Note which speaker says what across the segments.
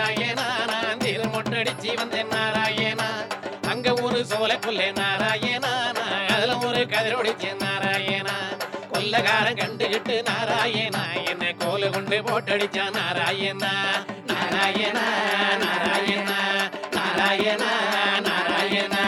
Speaker 1: நாராயணா நான் திருமொட்டடிச்சு வந்தேன் நாராயணா அங்க ஒரு சோலைக்குள்ளே நாராயணா நான் அதுல ஒரு கதிரொடிச்சு நாராயணா கொல்லகாரன் கண்டுகிட்டு நாராயணா என்னை கோல கொண்டு போட்டடிச்சா நாராயணா நாராயணா நாராயணா நாராயணா நாராயணா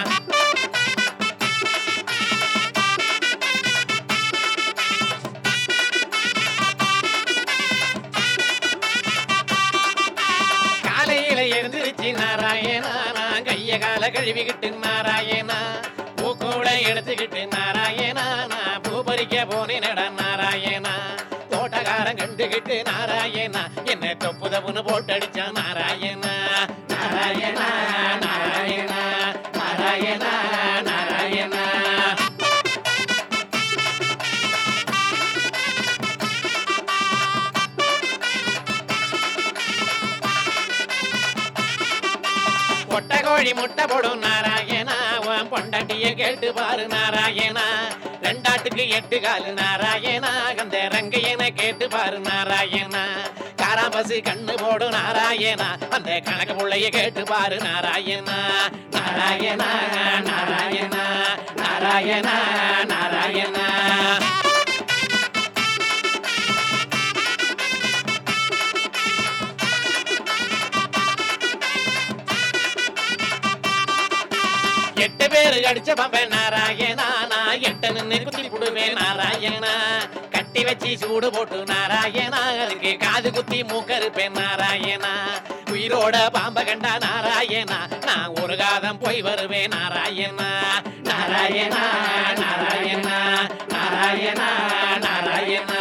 Speaker 1: காலையில எழுந்திருச்சு நாராயணா நான் கைய கால கழுவிக்கிட்டு நாராயணா பூக்கூட எடுத்துக்கிட்டு நாராயணா நான் பூ பறிக்க போனேனடா நாராயணா தோட்டக்காரன் கண்டுகிட்டு நாராயணா என்ன தொப்பு தப்புன்னு போட்டடிச்சா நாராயணா நாராயணா நாராயணா நாராயணா நாராயணா பொட்டை கோழி முட்டை போடும் நாராயணா உன் பொண்டாட்டிய கேட்டு பாரு நாராயணா ரெண்டாட்டுக்கு எட்டு காலு நாராயணா அந்த ரங்கையனை கேட்டு பாரு நாராயணா காராம்பசு கண்ணு போடும் நாராயணா அந்த கணக்கு புள்ளைய கேட்டு பாரு நாராயணா நாராயணா நாராயணா நாராயணா நாராயணா எட்டு பேரு அடிச்ச பம்பன் நாராயணா நான் எட்ட நின்று குத்தி புடுவேன் நாராயணா கட்டி வச்சு சூடு போட்டு நாராயணா அதுக்கு காது குத்தி மூக்கருப்பேன் நாராயணா உயிரோட பாம்ப கண்டா நாராயணா நான் ஒரு காதம் போய் வருவேன் நாராயணா நாராயணா நாராயணா நாராயணா நாராயணா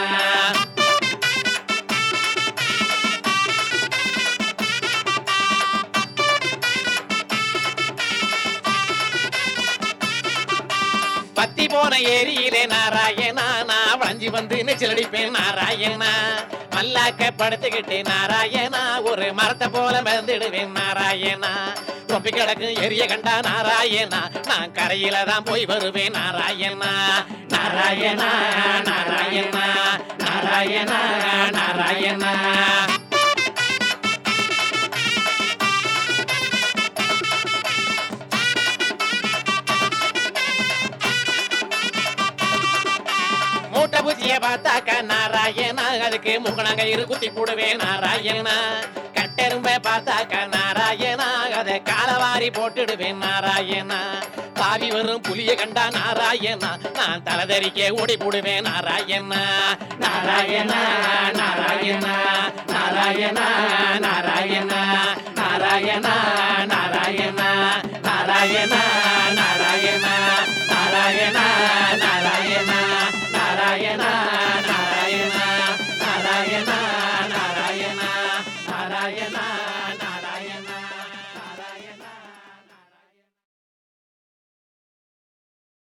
Speaker 1: பத்தி போன ஏரியிலே நாராயணா நான் வளைஞ்சு வந்து நீச்சல் அடிப்பேன் நாராயணா மல்லாக்க படுத்துக்கிட்டு நாராயணா ஒரு மரத்தை போல மிதந்துடுவேன் நாராயணா தொப்பி கிடக்கும் எரிய கண்டா நாராயணா நான் கரையில தான் போய் வருவேன் நாராயணா நாராயணா நாராயணா நாராயணா நாராயணா மூட்டை பூச்சிய பார்த்தாக்க நாராயணா அதுக்கு முகணங்கயிறு குத்தி போடுவேன் நாராயணா கட்டெரும்ப பார்த்தாக்க நாராயணா அதை காலவாரி போட்டுடுவேன் நாராயணா பாவி வரும் புலிய கண்டா நாராயணா நான் தலதறிக்க ஓடி போடுவேன் நாராயணா நாராயணா நாராயணா நாராயணா நாராயணா நாராயணா நாராயணா